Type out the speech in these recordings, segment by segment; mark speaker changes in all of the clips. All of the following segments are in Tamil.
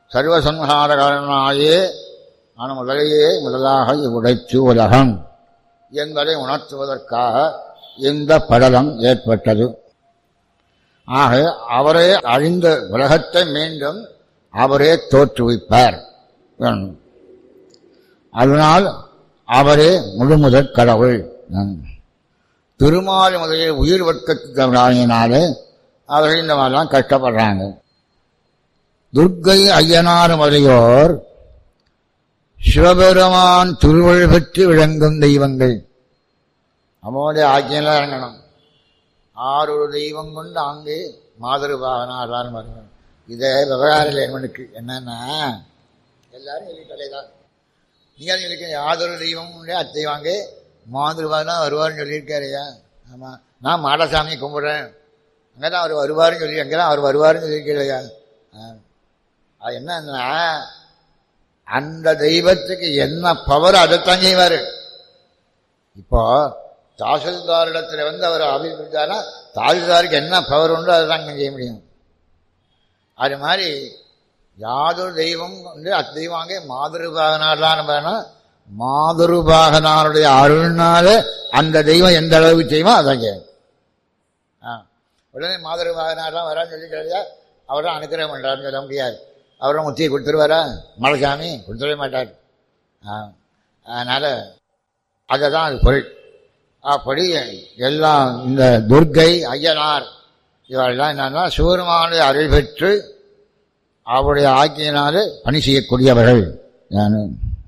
Speaker 1: சர்வசம்ஹாரகாரனாயே ஆன முதலையே முதலாக உடைச்சு உலகம் என்பதை உணர்த்துவதற்காக இந்த படலம் ஏற்பட்டது ஆக அவரே அழிந்த உலகத்தை மீண்டும் அவரே தோற்றுவிப்பார் அதனால் அவரே முழுமுதற் கடவுள் திருமால் முதலில் உயிர் வர்க்கத்தினாலே அவர்கள் இந்த மாதிரிலாம் கஷ்டப்படுறாங்க துர்க்கை ஐயனார் முதலியோர் சிவபெருமான் திருவள் பெற்று விளங்கும் தெய்வங்கள் அவனுடைய ஆக்கியெல்லாம் இறங்கணும் ஆறு தெய்வம் கொண்டு அங்கே மாதிருபாகனார் வரணும் இதே விவகார லேமனுக்கு என்னன்னா எல்லாரும் சொல்லிட்டாலே தான் நீங்கள் சொல்லிக்க யாதொரு தெய்வம் அத்தை வாங்க மாதிருபாகனா வருவார்னு சொல்லியிருக்காருயா ஆமாம் நான் மாடசாமி கும்பிட்றேன் அங்கே தான் அவர் வருவார்னு சொல்லி அங்கே தான் அவர் வருவார்னு சொல்லியிருக்கலையா அது என்னன்னா அந்த தெய்வத்துக்கு என்ன பவர் அதைத்தான் செய்வார் இப்போ தாசில்தாரிடத்தில் வந்து அவர் அபிப்பிட்டாரா தாசில்தாருக்கு என்ன பவர் உண்டோ அதை தான் செய்ய முடியும் அது மாதிரி யாதொரு தெய்வம் வந்து அத்தெய்வாங்க மாதிருபாகனார்லாம் வேணால் மாதிருபாகனாருடைய அருள்னால அந்த தெய்வம் எந்த அளவுக்கு செய்யுமோ அதான் செய்யும் ஆ உடனே மாதிருபாகனார்லாம் வரான்னு சொல்லி கிடையாது அவர் தான் அனுக்கிரகம் பண்ணுறாருன்னு சொல்ல முடியாது அவரும் முத்தியை கொடுத்துருவாரா மலைசாமி கொடுத்துடவே மாட்டார் அதனால் அதை தான் அது பொருள் அப்படி எல்லாம் இந்த துர்க்கை ஐயனார் இவரெல்லாம் என்னன்னா சிவருமானுடைய அருள் பெற்று அவருடைய ஆக்கியினாலே பணி செய்யக்கூடியவர்கள் நான்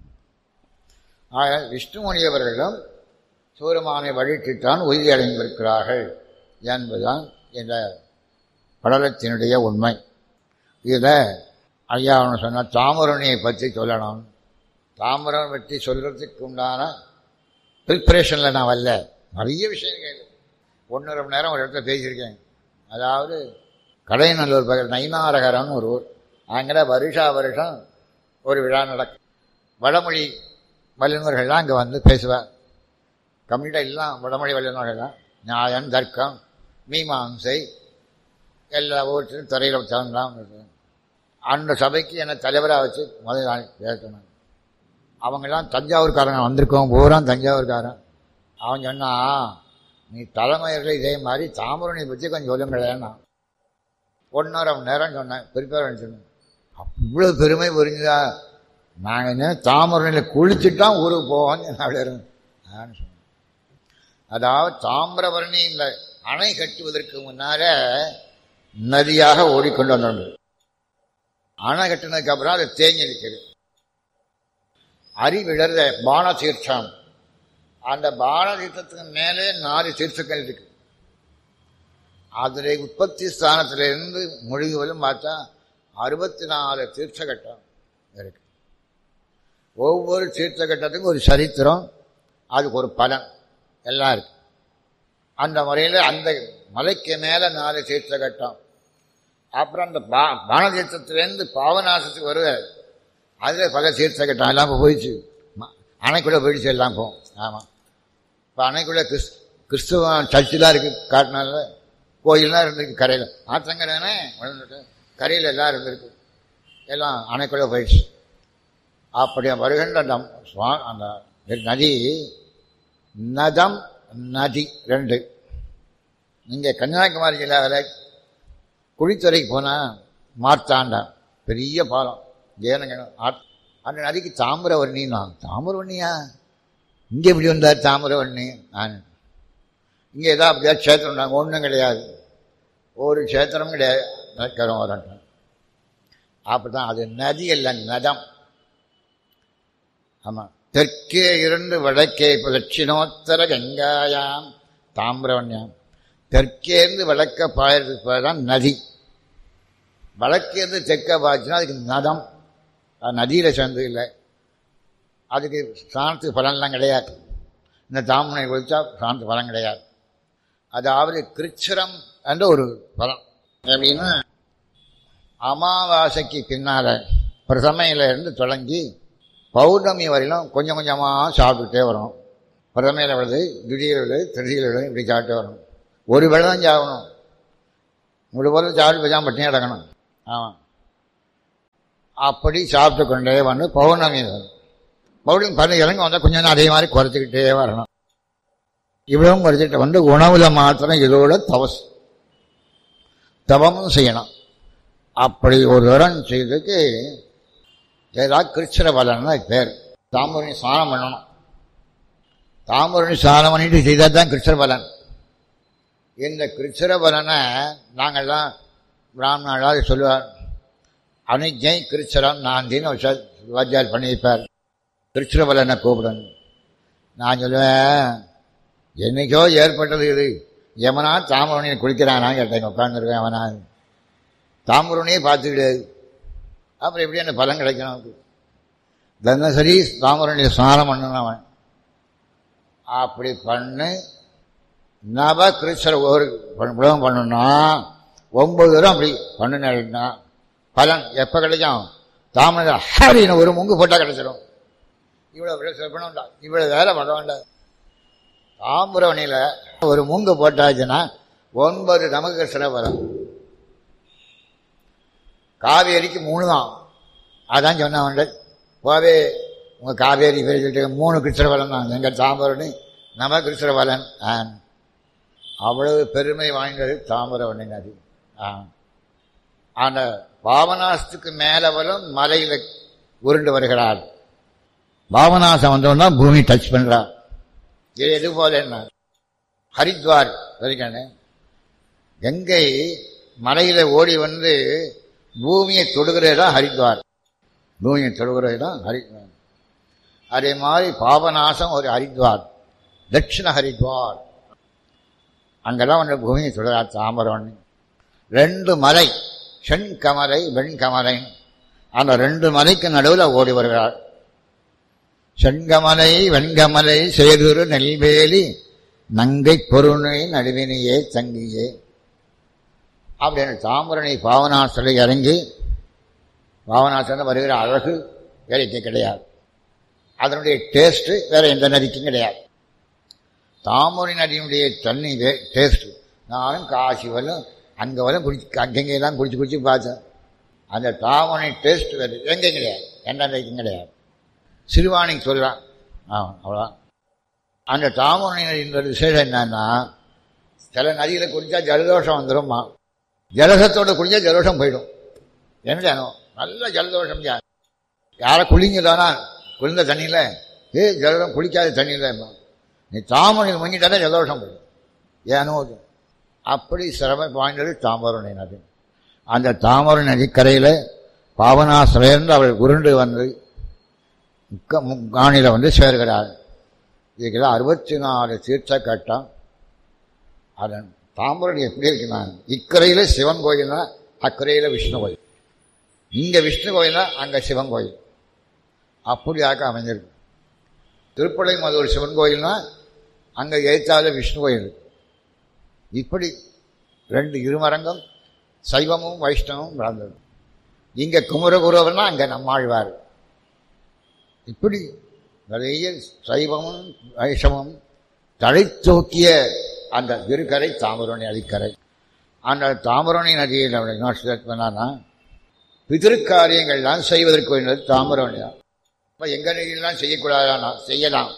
Speaker 1: ஆக விஷ்ணுமணியவர்களும் சிவருமானை வழித்தித்தான் உறுதி அடைந்திருக்கிறார்கள் என்பதுதான் இந்த படலத்தினுடைய உண்மை இதில் ஐயா அவனு சொன்ன தாமரணியை பற்றி சொல்லணும் தாமரம் பற்றி சொல்கிறதுக்கு உண்டான ப்ரிப்பரேஷனில் நான் வரல நிறைய விஷயங்கள் ஒன்றரை மணி நேரம் ஒரு இடத்துல பேசியிருக்கேன் அதாவது கடைநல்லூர் பக்கத்தில் நைனாரகரம்னு ஒரு ஊர் அங்கே வருஷா வருஷம் ஒரு விழா நடக்கும் வடமொழி வல்லுநர்கள்லாம் அங்கே வந்து பேசுவார் கம்ப்ளீட்டாக எல்லாம் வடமொழி வல்லுநர்கள் தான் நியாயம் தர்க்கம் மீமாம்சை எல்லா ஊர்த்திலும் துறையில் தகுந்தான் அந்த சபைக்கு என்னை தலைவராக வச்சு முதல் நாள் பேசணும் அவங்கெல்லாம் தஞ்சாவூர்காரங்க வந்திருக்கோம் பூரா தஞ்சாவூர்காரன் அவன் சொன்னா நீ தலைமையர்கள் இதே மாதிரி தாமரணி பற்றி கொஞ்சம் சொல்லுங்களேன்னா ஒன்றரை மணி நேரம் சொன்னேன் ப்ரிப்பேர் சொன்னேன் இவ்வளோ பெருமை புரிஞ்சுதா நாங்கள் என்ன தாமரணியில் குளிச்சுட்டான் ஊருக்கு போவோம் அப்படி நான் சொன்னேன் அதாவது தாமிரபரணி இந்த அணை கட்டுவதற்கு முன்னால நதியாக ஓடிக்கொண்டு வந்தோம் அணை கட்டினதுக்கு அப்புறம் அது தேங்கி இருக்குது அறிவிழற பான தீர்த்தம் அந்த பான தீர்த்தத்துக்கு மேலே நாலு தீர்த்தங்கள் இருக்கு அதில் உற்பத்தி ஸ்தானத்திலிருந்து மொழிகளும் பார்த்தா அறுபத்தி நாலு தீர்த்தகட்டம் இருக்கு ஒவ்வொரு தீர்த்தகட்டத்துக்கும் ஒரு சரித்திரம் அதுக்கு ஒரு பலன் எல்லாம் இருக்கு அந்த முறையில் அந்த மலைக்கு மேலே நாலு தீர்த்தகட்டம் அப்புறம் அந்த பா பானதீர்த்தத்திலேருந்து பாவநாசத்துக்கு வருவார் அதில் பல தீர்த்தகட்டம் எல்லாம் இப்போ போயிடுச்சு அணைக்குள்ளே போயிடுச்சு எல்லாம் போகும் ஆமாம் இப்போ அணைக்குள்ளே கிறிஸ் கிறிஸ்துவ சர்ச்செலாம் இருக்குது காட்டினால கோயிலெலாம் இருந்திருக்கு கரையில் ஆற்றங்கரைனே வளர்ந்துட்டு கரையில் எல்லாம் இருந்திருக்கு எல்லாம் அணைக்குள்ளே போயிடுச்சு அப்படி வருகின்ற அந்த சுவா அந்த நதி நதம் நதி ரெண்டு இங்கே கன்னியாகுமரி ஜில்லாவில் குழித்துறைக்கு போனால் மார்த்தாண்டம் பெரிய பாலம் ஏனுங்க அந்த நதிக்கு தாமிரவர்ணின்னா தாமிரவர்ணியா இங்கே எப்படி வந்தார் தாமிரவர்ணி நான் இங்கே ஏதாவது அப்படியா க்ஷேத்திரம் நாங்கள் ஒன்றும் கிடையாது ஒரு க்ஷேத்திரம் கிடையாது நினைக்கிறோம் வரட்டும் அப்படி தான் அது நதி அல்ல நதம் ஆமாம் தெற்கே இருந்து வடக்கே இப்போ தட்சிணோத்தர கங்காயாம் தாமிரவண்யாம் தெற்கேருந்து வடக்க பாயறதுக்கு தான் நதி வடக்கேருந்து தெற்க பாய்ச்சுன்னா அதுக்கு நதம் அது நதியில் சேர்ந்து இல்லை அதுக்கு சாணத்துக்கு பலன்லாம் கிடையாது இந்த தாமனை குளித்தா சாணத்துக்கு பலன் கிடையாது அதாவது கிருச்சிரம் என்ற ஒரு பலம் எப்படின்னா அமாவாசைக்கு பின்னால் பிரதமையில இருந்து தொடங்கி பௌர்ணமி வரையிலும் கொஞ்சம் கொஞ்சமாக சாப்பிட்டுட்டே வரும் பிரதமையில் விழுது திடீர் விழுது திருதியில் விழுது இப்படி சாப்பிட்டு வரணும் ஒரு வேளை தான் சாப்பிடணும் முழு போல சாப்பிட்டு போய் பட்டினி கிடக்கணும் ஆமாம் அப்படி சாப்பிட்டு கொண்டே வந்து பௌர்ணமி வரும் பௌர்ணமி பதினஞ்சு இறங்க வந்தால் கொஞ்சம் நேரம் அதே மாதிரி குறைச்சிக்கிட்டே வரணும் இவ்வளவும் குறைச்சிட்டு வந்து உணவுல மாத்திரம் இதோட தவஸ் தவமும் செய்யணும் அப்படி ஒரு தரம் செய்ததுக்கு ஏதாவது கிருச்சிர பலன் பேர் தாம்பூரணி ஸ்நானம் பண்ணணும் தாம்பூரணி ஸ்நானம் பண்ணிட்டு செய்தால் தான் கிருச்சிர பலன் இந்த கிருச்சிர பலனை நாங்கள்லாம் பிராமணாளாவது சொல்லுவார் அனுஜை கிருச்சரம் நாந்தின்னு ஒரு வாத்தியார் பண்ணியிருப்பார் கிருச்சிர பலனை கூப்பிடணும் நான் சொல்லுவேன் என்னைக்கோ ஏற்பட்டது இது எவனா தாம்பூரணியை குளிக்கிறானா கேட்டேன் உட்காந்துருக்கேன் எவனா தாம்பூரணியே பார்த்துக்கிடாது அப்புறம் எப்படி என்ன பலன் கிடைக்கணும் அவனுக்கு தினசரி தாம்பூரணியை ஸ்நானம் பண்ணணும் அவன் அப்படி பண்ணு நவ கிருஷ்ணர் ஒரு உலகம் பண்ணணும்னா ஒன்பது தூரம் அப்படி பண்ணுனா பலன் எப்போ கிடைக்கும் தாமரை ஹரின்னு ஒரு முங்கு போட்டால் கிடைச்சிடும் இவ்வளோ பண்ண வேண்டாம் இவ்வளோ வேலை பண்ண வேண்டாம் தாம்பரவணியில் ஒரு மூங்கு போட்டாச்சுன்னா ஒன்பது நமக்கு சிறப்பரம் காவேரிக்கு மூணு தான் அதான் சொன்னவன் போவே உங்கள் காவேரி பேர் சொல்லிட்டு மூணு கிருஷ்ணபலன் தான் எங்கள் தாம்பரணி நம கிருஷ்ணபலன் ஆ அவ்வளவு பெருமை வாய்ந்தது தாம்பரவணி நதி ஆ அந்த பாவனாசத்துக்கு மேலே வரும் மலையில் உருண்டு வருகிறார் பாவனாசம் வந்தவன் தான் பூமி டச் பண்ணுறார் இது எது போல என்ன ஹரித்வார் வரைக்கானே கங்கை மலையில ஓடி வந்து பூமியை தொடுகிறது தான் ஹரித்வார் பூமியை தொடுகிறது தான் ஹரித்வார் அதே மாதிரி பாபநாசம் ஒரு ஹரித்வார் தட்சிண ஹரித்வார் அங்கெல்லாம் வந்து பூமியை தொடுறா தாமரம் ரெண்டு மலை செண்கமலை வெண்கமலை அந்த ரெண்டு மலைக்கு நடுவில் ஓடி வருகிறார் செங்கமலை வெண்கமலை சேதுரு நெல்வேலி நங்கை பொருணை நடுவினையே தங்கியே அப்படின்னு தாமரணி பாவனாசலை இறங்கி பாவனாசல வருகிற அழகு வேலைக்கு கிடையாது அதனுடைய டேஸ்ட்டு வேற எந்த நதிக்கும் கிடையாது தாமரை நதியினுடைய தண்ணி டேஸ்ட் நானும் காசி வரலும் அங்கே வரலும் குடிச்சு அங்கெங்கெல்லாம் குடிச்சு குடிச்சு பார்த்தேன் அந்த தாமரை டேஸ்ட் வேறு எங்கேயும் கிடையாது எந்த நதிக்கும் கிடையாது சிறுவாணிக்கு சொல்கிறான் ஆ அவ்வளோதான் அந்த தாமரை நதின்ற விசேஷம் என்னன்னா சில நதியில் குடித்தா ஜலதோஷம் வந்துடும்மா ஜலசத்தோட குடித்தா ஜலதோஷம் போயிடும் என்ன நல்ல ஜலதோஷம் யாரை குளிங்கதானா குளிர்ந்த தண்ணியில் ஏ ஜலதம் குளிக்காத தண்ணியில் நீ தாமரையில் முங்கிட்டாலே ஜலதோஷம் போயிடும் ஏனோ அப்படி சிரம வாய்ந்தது தாமரை நதி அந்த தாமரை நதிக்கரையில் பாவனாசிரியர்ந்து அவள் உருண்டு வந்து முக்காணியில் வந்து சேர்கிறார் இதுக்கு அறுபத்தி நாலு தீர்த்த கட்டம் அதன் தாம்பரம் எப்படி இருக்குன்னா இக்கரையில் சிவன் கோயில்னா அக்கரையில் விஷ்ணு கோயில் இங்கே விஷ்ணு கோயில்னா அங்கே சிவன் கோயில் அப்படியாக அமைஞ்சிருக்கு திருப்படை மதுர் சிவன் கோயில்னா அங்கே எழுத்தாத விஷ்ணு கோயில் இப்படி ரெண்டு இருமரங்கம் சைவமும் வைஷ்ணவமும் வளர்ந்தது இங்கே குமரகுருவர்னா அங்கே நம்மாழ்வார் இப்படி நிறைய சைவமும் வைஷவமும் தலை தூக்கிய அந்த திருக்கரை தாமரணி நதிக்கரை அந்த தாமரணி நதியில் யுனிவர்சிட்டி பண்ணான்னா பிதிருக்காரியங்கள்லாம் செய்வதற்கு வேண்டியது தாமரணி தான் இப்போ எங்கள் நதியெல்லாம் செய்யக்கூடாதானா செய்யலாம்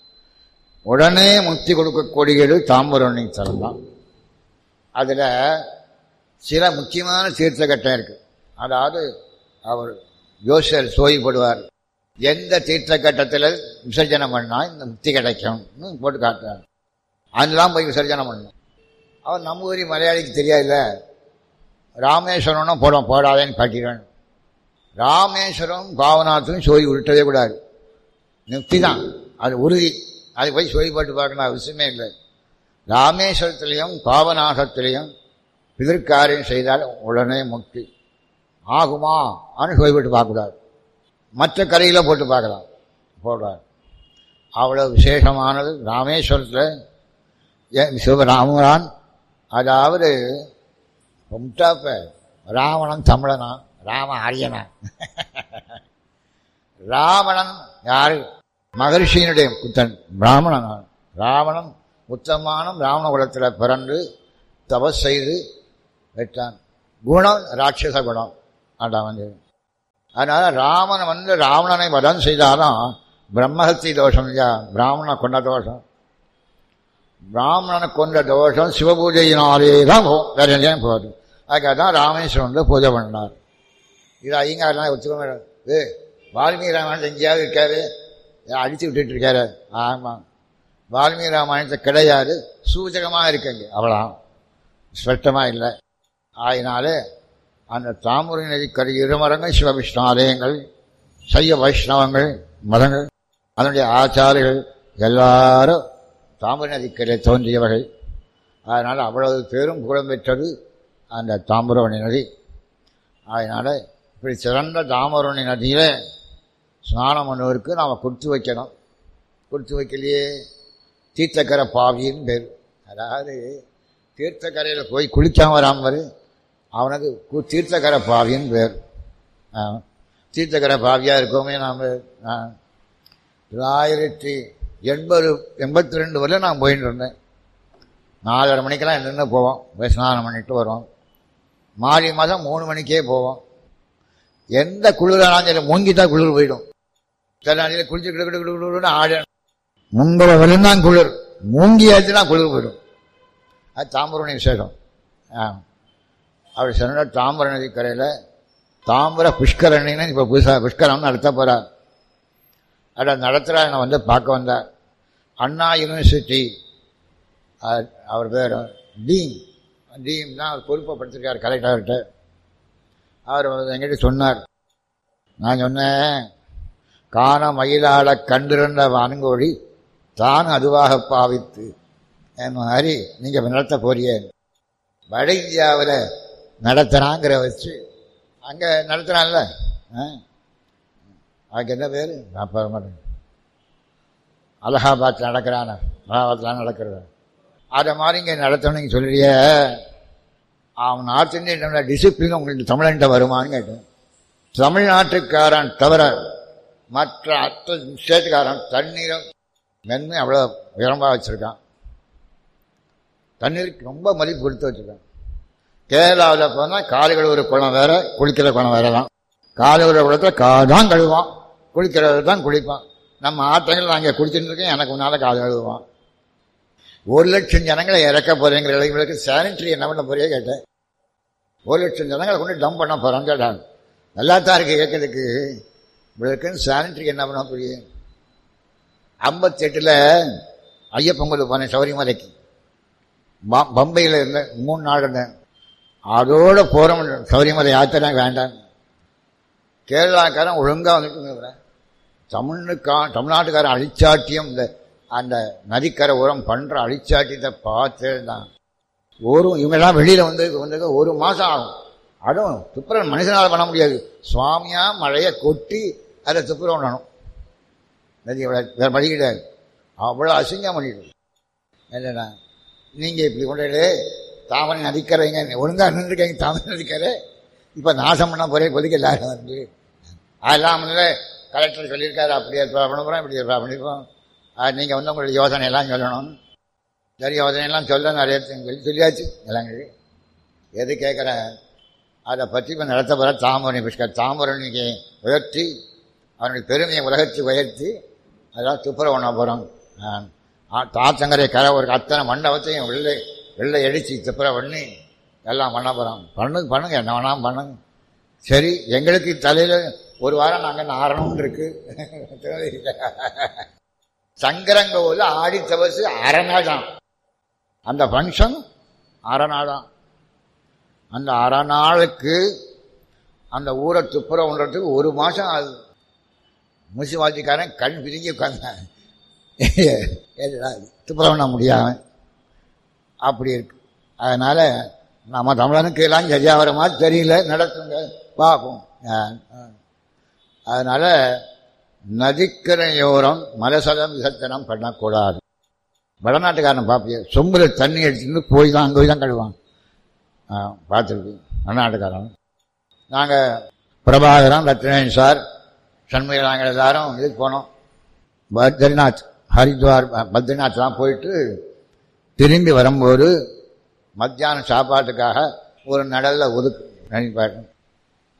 Speaker 1: உடனே முக்தி கொடுக்கக்கூடியது தாம்பரணி தலம் தான் அதில் சில முக்கியமான தீர்த்த கட்டம் இருக்கு அதாவது அவர் யோசர் சோய்படுவார் எந்த தீர்த்த கட்டத்தில் விசர்ஜனம் பண்ணால் இந்த முக்தி கிடைக்கும்னு போட்டு காட்டுறார் அதெல்லாம் போய் விசர்ஜனம் பண்ணணும் அவர் நம்ம ஊரி மலையாளிக்கு தெரியாதுல்ல ராமேஸ்வரம்னா போட போடாதேன்னு காட்டிடுவேன் ராமேஸ்வரம் பாவநாத்தும் சோய் விட்டதே கூடாது முக்தி தான் அது உறுதி அது போய் சோய் போட்டு பார்க்கணும் அவசியமே இல்லை ராமேஸ்வரத்திலையும் பாவநாசத்திலையும் பிதற்காரியம் செய்தால் உடனே முக்தி ஆகுமா ஆனால் சோய் போட்டு பார்க்கக்கூடாது மற்ற கரையில் போட்டு பார்க்கலாம் போடுறார் அவ்வளோ விசேஷமானது ராமேஸ்வரத்தில் சிவராமரான் அதாவது முட்டாப்ப ராவணன் தமிழனா ராம ஆரியனா ராவணன் யாரு மகர்ஷியினுடைய புத்தன் பிராமணன் ராவணன் உத்தமானம் ராவண குலத்தில் பிறந்து தபஸ் செய்து வெட்டான் குணம் ராட்சச குணம் அதான் வந்து அதனால ராமன் வந்து ராவணனை வதம் செய்தாலும் பிரம்மஹத்தி தோஷம் இல்லையா பிராமணனை கொண்ட தோஷம் பிராமணனை கொண்ட தோஷம் சிவபூஜையினாலே தான் போகும் வேற எங்கேயும் போகுது அதுக்காக தான் ராமேஸ்வரன் வந்து பூஜை பண்ணார் இது ஐயங்காரெலாம் ஒத்துக்க ஏ வால்மீகி ராமாயணம் எங்கேயாவது இருக்காரு அடித்து விட்டுட்டு இருக்காரு ஆமாம் வால்மீகி ராமாயணத்தை கிடையாது சூச்சகமாக இருக்குங்க அவ்வளோ ஸ்பஷ்டமாக இல்லை ஆயினால அந்த தாமரை நதிக்கரை இருமரங்கள் சிவவிஷ்ணு ஆலயங்கள் சைவ வைஷ்ணவங்கள் மதங்கள் அதனுடைய ஆச்சாரிகள் எல்லாரும் தாமரை நதிக்கரை தோன்றியவர்கள் அதனால் அவ்வளவு பேரும் புகழம் பெற்றது அந்த தாமிரவணி நதி அதனால் இப்படி சிறந்த தாமிரவணி நதியில் ஸ்நானம் பண்ணுவதற்கு நாம் கொடுத்து வைக்கணும் கொடுத்து வைக்கலையே தீர்த்தக்கரை பாவின்னு பேர் அதாவது தீர்த்தக்கரையில் போய் குளிக்காம வராமல் அவனுக்கு கு- தீர்த்தக்கரை பாவின்னு பேர் ஆ. தீர்த்தக்கரை பாவியாக இருக்கோமே நாம் தொள்ளாயிரத்தி எண்பது எண்பத்தி ரெண்டு வரை நான் போயிட்டு இருந்தேன் நாலரை மணிக்கெல்லாம் நின்று போவோம் போய் ஸ்நானம் பண்ணிட்டு வருவோம் மாறி மாதம் மூணு மணிக்கே போவோம் எந்த குளிரானாலும் சரி மூங்கிட்டா குளிர் போயிடும் சில நாளையில் குளிச்சு கிடு கிடு கிடு கிடுன்னு ஆடு முன்பல வரையும் தான் குளிர் மூங்கி ஆச்சுன்னா குளிர் போயிடும் அது தாம்பரணி விசேஷம் ஆ அவர் சொன்ன தாம்பர நதி கரையில் தாம்பர புஷ்கரணின்னு இப்போ புதுசாக புஷ்கரம்னு நடத்த போகிறார் அதை நடத்துகிறா என்னை வந்து பார்க்க வந்தார் அண்ணா யூனிவர்சிட்டி அவர்- அவர் பேர் டீன் டீன் தான் அவர் பொறுப்பை படுத்திருக்கார் கலெக்டர்கிட்ட அவர் வந்து என்கிட்ட சொன்னார் நான் சொன்னேன் காண மயிலாட கண்டிருந்த வான்கோழி தான் அதுவாக பாவித்து என் மாதிரி நீங்கள் நடத்த போறியே வட இந்தியாவில் நடத்துகிறாங்கிற வச்சு அங்கே நடத்துகிறான்ல ஆ அதுக்கு என்ன பேர் நான் பெற மாட்டேன் அலகாபாத் நடக்கிறான அலகாபாத்தில் நடக்கிறது அதை மாதிரி இங்கே நடத்தணும்னு சொல்லிய அவன் நார்த் இந்தியன் டிசிப்ளின் உங்களுக்கு தமிழன்ட்ட வருமான்னு கேட்டேன் தமிழ்நாட்டுக்காரன் தவிர மற்ற அத்த ஸ்டேட்டுக்காரன் தண்ணீரை மென்மை அவ்வளோ உயரமாக வச்சுருக்கான் தண்ணீருக்கு ரொம்ப மதிப்பு கொடுத்து வச்சுருக்கான் கேரளாவில் போனால் காலை கழுவுற குளம் வேற குளிக்கிற குளம் வேற தான் காலை கழுவுற குளத்தில் கா தான் கழுவான் குளிக்கிறது தான் குளிப்பான் நம்ம ஆட்டங்கள் நாங்கள் குளிச்சுட்டு இருக்கேன் எனக்கு முன்னால் காலை கழுவுவான் ஒரு லட்சம் ஜனங்களை இறக்க போறேங்கிற இவங்களுக்கு சானிட்டரி என்ன பண்ண போறியே கேட்டேன் ஒரு லட்சம் ஜனங்களை கொண்டு டம்ப் பண்ண போறாங்க கேட்டாங்க நல்லா தான் இருக்கு கேட்கறதுக்கு இவளுக்குன்னு சானிட்டரி என்ன பண்ண போறியே ஐம்பத்தெட்டில் ஐயப்பன் போனேன் சபரிமலைக்கு ப- பம்பையில் இருந்தேன் மூணு நாள் இருந்தேன் அதோட போகிறோம் சபரிமலை யாத்திரை வேண்டாம் கேரளாக்காரன் ஒழுங்காக வந்துட்டு தமிழுக்கா தமிழ்நாட்டுக்காரன் அழிச்சாட்டியம் இந்த அந்த நதிக்கரை உரம் பண்ணுற அழிச்சாட்டியத்தை பார்த்து தான் ஒரு இவங்கெல்லாம் வெளியில் வந்து வந்து ஒரு மாதம் ஆகும் அதுவும் துப்புரவு மனுஷனால் பண்ண முடியாது சுவாமியா மழையை கொட்டி அதை துப்புரவு பண்ணணும் நதி வேற- வேற வழி கிடையாது அவ்வளோ அசிங்கம் பண்ணிட்டு என்னண்ணா நீங்கள் இப்படி கொண்டு தாமரை நதிக்கரைங்க ஒழுங்காக நின்றுருக்கீங்க தாமரை நதிக்கரை இப்போ நாசம் பண்ண போறே கொதிக்க எல்லாரும் வந்து அதெல்லாம் வந்து கலெக்டர் சொல்லியிருக்காரு அப்படி ஏற்பா பண்ண போகிறோம் இப்படி ஏற்பா பண்ணிருக்கோம் நீங்கள் வந்து உங்களுடைய யோசனை எல்லாம் சொல்லணும் சரி யோசனை எல்லாம் சொல்ல நிறைய சொல்லி சொல்லியாச்சு எல்லாம் சொல்லி. எது கேட்குறேன் அதை பற்றி இப்போ நடத்த போகிற தாமரணி புஷ்கர் தாமரணிக்கு உயர்த்தி அவனுடைய பெருமையை உலகத்துக்கு உயர்த்தி அதெல்லாம் துப்புரவு பண்ண போகிறோம் தாத்தங்கரை கரை ஒரு அத்தனை மண்டபத்தையும் வெள்ளை வெள்ளை அடித்து துப்புரவு பண்ணி எல்லாம் பண்ண போகிறோம் பண்ணுங்க பண்ணுங்க என்ன வேணாலும் பண்ணுங்க சரி எங்களுக்கு தலையில் ஒரு வாரம் நாங்கள் நாரணும்னு இருக்கு சங்கரங்கோவில் ஆடி தவசு அரை நாள் தான் அந்த ஃபங்க்ஷன் அரை நாள் தான் அந்த அரை நாளுக்கு அந்த ஊரை துப்புரவுன்றதுக்கு ஒரு மாதம் ஆகுது முனிசிபாலிட்டிக்காரன் கண் பிரிஞ்சு உட்காந்தான் துப்புரவு பண்ண முடியாம அப்படி இருக்கு அதனால நம்ம தமிழனுக்கு எல்லாம் சரியா வர மாதிரி தெரியல நடத்துங்க பார்ப்போம் ஆ, ஆ. அதனால நதிக்கரையோரம் மலசலம் விசர்த்தனம் பண்ணக்கூடாது வடநாட்டுக்காரன் பார்ப்பிய சொம்புல தண்ணி எடுத்துட்டு போய் தான் அங்கே போய் தான் கழுவான் பார்த்துருக்கு வடநாட்டுக்காரன் நாங்கள் பிரபாகரன் ரத்னேன் சார் சண்முக நாங்கள் எல்லாரும் இதுக்கு போனோம் பத்ரிநாத் ஹரித்வார் பத்ரிநாத்லாம் போயிட்டு திரும்பி வரும்போது மத்தியானம் சாப்பாட்டுக்காக ஒரு நடல்ல ஒதுக்கு நினைப்பாரு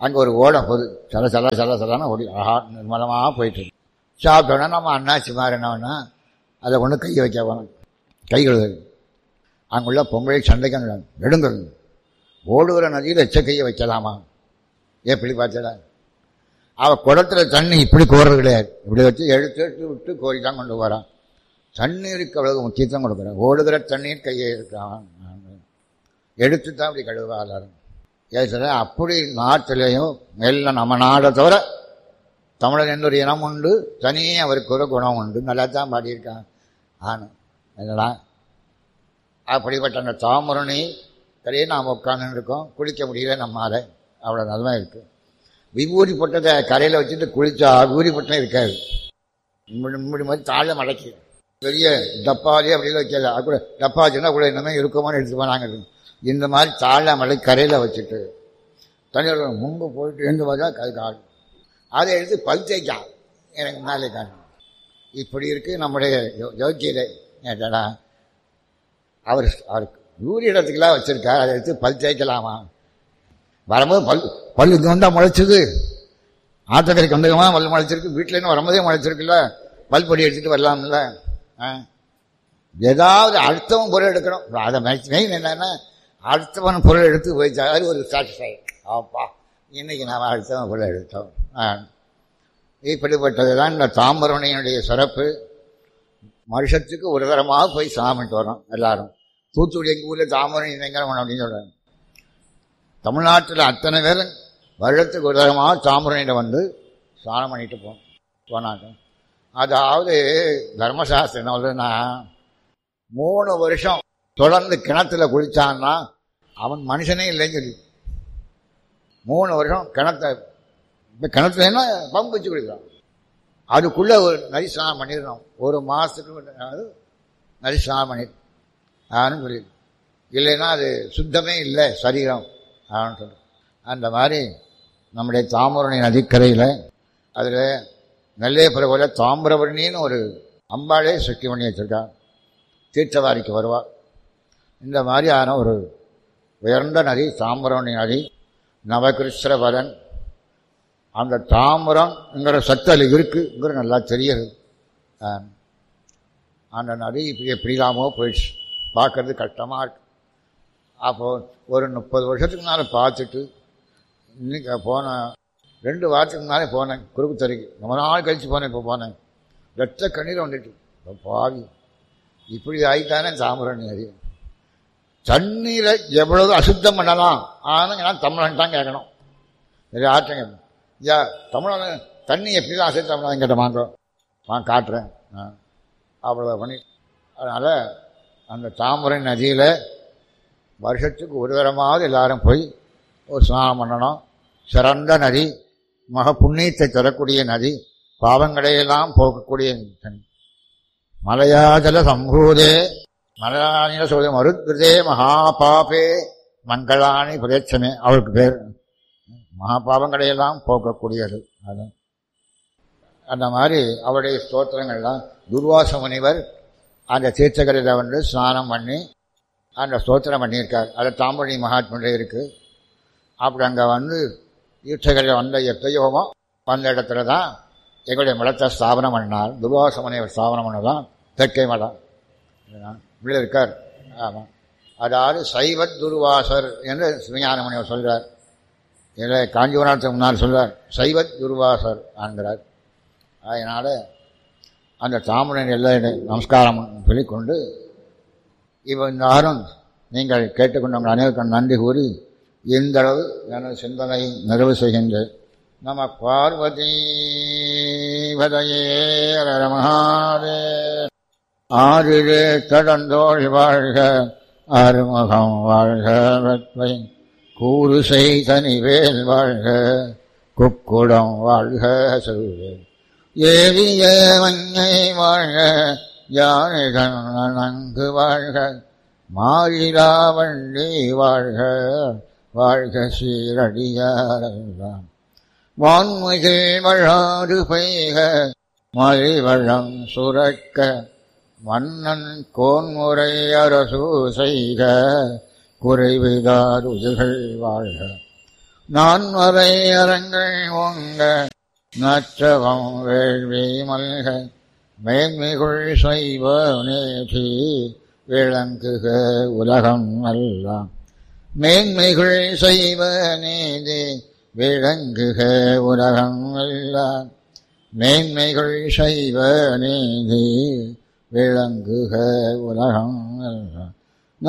Speaker 1: அங்கே ஒரு ஓடம் போகுது சல சல சல சலான ஓடி அழகா நிர்மலமாக போயிட்டு இருக்கு சாப்பிட்டோன்னா நம்ம அண்ணாச்சி மாதிரி என்னன்னா அதை ஒன்று கை வைக்க போனோம் கை கழுது அங்குள்ள பொம்பளை சண்டைக்கு நெடுங்கல் ஓடுகிற நதியில் எச்ச கையை வைக்கலாமா எப்படி பார்த்தடா அவள் குடத்துல தண்ணி இப்படி கோர்றது கிடையாது இப்படி வச்சு எடுத்து எடுத்து விட்டு கோரி தான் கொண்டு வரான் தண்ணீருக்கு அவ்வளவு முக்கியத்துவம் கொடுக்குறேன் ஓடுகிற தண்ணீர் கையை இருக்கான் எடுத்து தான் அப்படி கழுவா எல்லாரும் ஏசுற அப்படி நாட்டிலையும் எல்லாம் நம்ம நாடை தவிர தமிழன் என்ற ஒரு இனம் உண்டு தனியே அவருக்கு ஒரு குணம் உண்டு நல்லா தான் பாடியிருக்கான் ஆனு என்னடா அப்படிப்பட்ட அந்த தாமரணி கரையே நாம் உட்காந்து இருக்கோம் குளிக்க முடியல நம்மால அவ்வளோ நல்லா இருக்குது விபூதி பொட்டத்தை கரையில் வச்சுட்டு குளிச்சா விபூதி பொட்டம் இருக்காது முடி மாதிரி தாழ மடக்கி பெரிய டப்பாலே அப்படியே வைக்கல அது கூட டப்பா வச்சுன்னா கூட என்னமே இருக்குமான்னு எடுத்து போனாங்க இந்த மாதிரி தாழ மலை கரையில் வச்சுட்டு தண்ணியில் முன்பு போயிட்டு எழுந்து பார்த்தா அது காடு அதை எடுத்து பல் தேய்க்கான் எனக்கு மேலே காணும் இப்படி இருக்கு நம்முடைய யோக்கியதை ஏட்டடா அவர் அவருக்கு ஊர் இடத்துக்கெல்லாம் வச்சிருக்கார் அதை எடுத்து பல் தேய்க்கலாமா வரும்போது பல் பல்லு கொண்டா முளைச்சது ஆத்தக்கரைக்கு வந்தகமா பல் முளைச்சிருக்கு வீட்டிலேருந்து வரும்போதே முளைச்சிருக்குல்ல பல் பொடி எடுத்துட்டு வரலாம்ல ஏதாவது அடுத்தவன் பொருள் எடுக்கணும் அதை மெயின் என்னன்னா அடுத்தவன் பொருள் எடுத்து போயிச்சா அது ஒரு சாட்டிஸ்ஃபை ஆப்பா இன்னைக்கு நாம் அடுத்தவன் பொருள் எடுத்தோம் இப்படிப்பட்டது தான் இந்த தாம்பரணையினுடைய சிறப்பு வருஷத்துக்கு ஒரு தரமாக போய் சாமிட்டு வரோம் எல்லாரும் தூத்துக்குடி எங்கள் ஊரில் தாம்பரணி பயங்கரம் அப்படின்னு சொல்கிறாங்க தமிழ்நாட்டில் அத்தனை பேர் வருடத்துக்கு ஒரு தரமாக தாம்பரணியில் வந்து ஸ்நானம் பண்ணிட்டு போ போனாங்க அதாவது தர்மசாஸ்திரம் என்ன சொல்றதுன்னா மூணு வருஷம் தொடர்ந்து கிணத்துல குளிச்சான்னா அவன் மனுஷனே இல்லைன்னு சொல்லி மூணு வருஷம் கிணத்த இப்போ கிணத்துலன்னா பம்பு வச்சு குளிக்கிறான் அதுக்குள்ளே ஒரு நரி ஸ்நானம் பண்ணிடணும் ஒரு மாதத்துக்கு நரி ஸ்நானம் பண்ணி ஆன்னு சொல்லி இல்லைன்னா அது சுத்தமே இல்லை சரீரம் ஆன்னு சொல்லி அந்த மாதிரி நம்முடைய தாமிரணி நதிக்கரையில் அதில் நெல்லையப்புற தாமிரபரணின்னு ஒரு அம்பாளே சுற்றி பண்ணி வச்சுருக்கா தீர்த்தவாரிக்கு வருவாள் இந்த மாதிரியான ஒரு உயர்ந்த நதி தாமிரபரணி நதி நவகிருஷ்ணவரன் அந்த தாமிரம்ங்கிற சத்தல் இருக்குங்கிற நல்லா தெரியுது அந்த நதி இப்படி எப்படிலாமோ போயிடுச்சு பார்க்கறது கஷ்டமாக இருக்கு அப்போது ஒரு முப்பது வருஷத்துக்கு மேலே பார்த்துட்டு இன்னைக்கு போன ரெண்டு வாரத்துக்கு முன்னாலே போனேன் குறுக்குத்தறைக்கு ரொம்ப நாள் கழித்து போனேன் இப்போ போனேன் ரத்த கண்ணீர் வந்துட்டு இப்போ பாவி இப்படி ஆகிட்டானே தாமிரணி நதி தண்ணீரை எவ்வளவு அசுத்தம் பண்ணலாம் ஆனால் நான் தமிழன் தான் கேட்கணும் சரி ஆற்றுங்க ஐயா தமிழன் தண்ணி எப்படி தான் அசுத்தம் பண்ணலாம் கேட்ட வாங்க நான் காட்டுறேன் அவ்வளோ பண்ணி அதனால் அந்த தாமரை நதியில் வருஷத்துக்கு ஒரு தரமாவது எல்லாரும் போய் ஒரு ஸ்நானம் பண்ணணும் சிறந்த நதி மக புண்ணியத்தை தரக்கூடிய நதி பாவங்களையெல்லாம் போக்கக்கூடிய மலையாஜல சம்பூதே மலையானில சொல்ல மருத்கிருதே மகாபாபே மங்களானி பிரேட்சமே அவருக்கு பேர் மகாபாவங்களையெல்லாம் போக்கக்கூடியது அது அந்த மாதிரி அவருடைய ஸ்தோத்திரங்கள்லாம் துர்வாச முனிவர் அந்த தீர்த்தகரையில் வந்து ஸ்நானம் பண்ணி அந்த ஸ்தோத்திரம் பண்ணியிருக்கார் அது தாம்பரணி மகாத்மனுடைய இருக்குது அப்படி அங்கே வந்து தீர்த்தகரையில் வந்த எத்தையோமோ வந்த இடத்துல தான் எங்களுடைய மலத்தை ஸ்தாபனம் பண்ணார் துர்வாச முனிவர் ஸ்தாபனம் பண்ணதான் தெற்கை மலம் இப்படி இருக்கார் ஆமாம் அதாவது சைவத் துர்வாசர் என்று சிவஞான முனிவர் சொல்கிறார் இல்லை காஞ்சிபுரத்துக்கு முன்னால் சொல்கிறார் சைவத் துர்வாசர் ஆன்கிறார் அதனால் அந்த தாமரன் எல்லாம் நமஸ்காரம் சொல்லிக்கொண்டு இப்போ யாரும் நீங்கள் கேட்டுக்கொண்டவங்க அனைவருக்கும் நன்றி கூறி இந்த அளவு எனது சிந்தனை நிறைவு செய்கின்றேன் நம பார்வதி பதையே மகாதே ஆறிலே கடந்தோழி வாழ்க அறுமுகம் வாழ்க வெப்பை கூறு செய்தனிவேல் வாழ்க குக்குடம் வாழ்க சொல்வேன் ஏவிய மஞ்சை வாழ்க யானைகள் நன்கு வாழ்க மாறிலா வண்டி வாழ்க வாழ்க சீரடியாரெல்லாம் வான்மிகில் வழாறு பெய்க மலைவளம் சுரக்க மன்னன் கோன்முறை அரசு செய்க குறைவிதார் உயிர்கள் வாழ்க நான் வரை அரங்கள் ஓங்க நற்றவம் வேள்வி மல்க மேன்மைகுள் செய்வ நேதி விளங்குக உலகம் எல்லாம் மேன்மைகுள் செய்வ நீதி விளங்குக உலகம் எல்லாம் மேன்மைகள் செய்வ நீதி விளங்குக உலகம் எல்லாம்